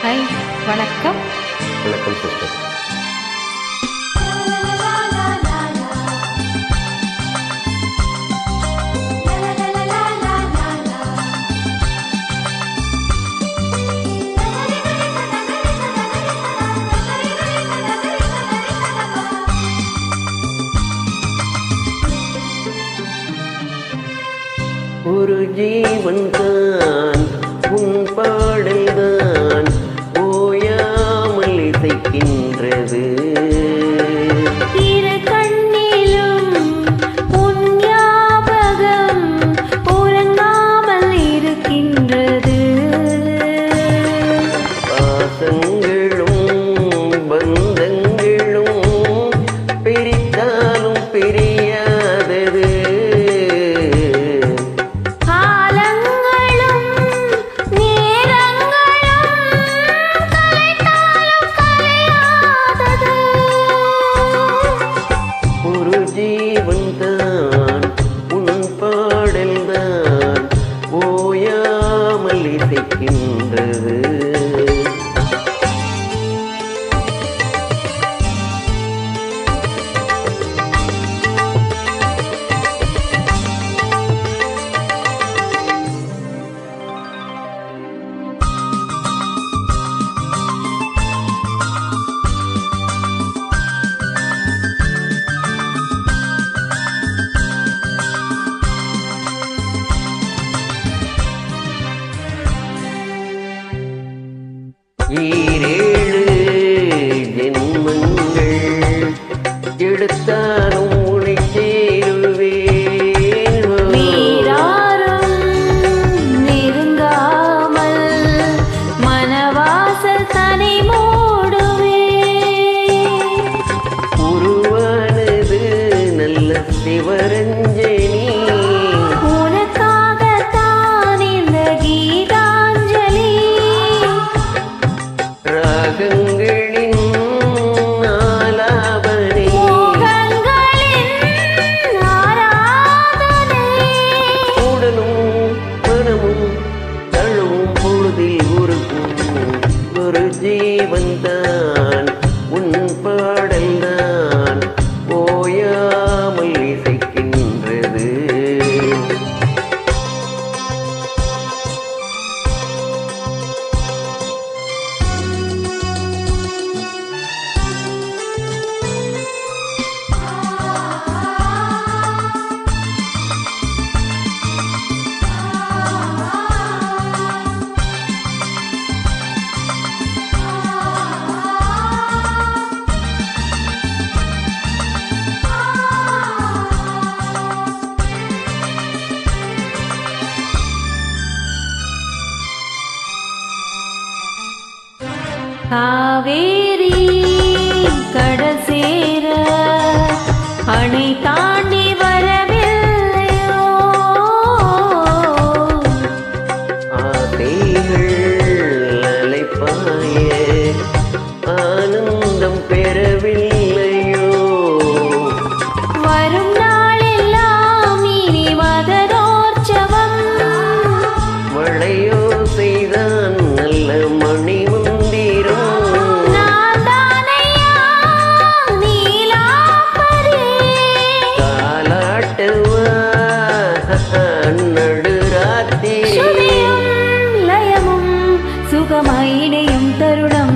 hi வணக்கம் வணக்கம் sister ஒரு ஜீவன் தான் உன் பாடல் தான் ஓயாமல் இசைக்கின்றது இரு கண்ணிலும் உன் ஞாபகம் உறங்காமல் இருக்கின்றது பாசங்களும் பந்தங்களும் பிரித்தாலும் பிரியாதது காலங்களும் நேரங்களும் கலைத்தாலும் கலையாதது ஒரு ஜீவன் தான் உன் பாடல் தான் ஓயாமல் இசைக்கின்றது ஈரேழு ஜென்மங்கள் எடுத்தாலும் உனை சேருவேன் நீராறும் நெருங்காமல் மனவாசல் தனி மூடுவே உருவானது நல்ல சிவரஞ்சனி உனக்காகத்தான் இந்த கீதாஞ்சலி ராகங்களின் ஆலாபனை மோகங்களின் ஆராதனை உடலும் மனமும் தழுவும் பொழுதில் உருக்கும் ஒரு ஜீவன் தான் உன் பாடல் தான் ஓயாமல் இசைக்கின்றது காவேரி கடல் சேர அணை தாண்டி வரவில்லையோ ஆசைகள் அலைப்பாய ஆனந்தம் பெறவில்லையோ வரும் நாளெல்லாம் இனி மதரோற்சவம் மழையோ செய்தான் நல்ல மணி மந்திரம் நான் தானையா நீலாம்பரி தாலாட்டுவா நடுராத்திரி சுதியும் லயமும் சுகமாயினையும் தருணம்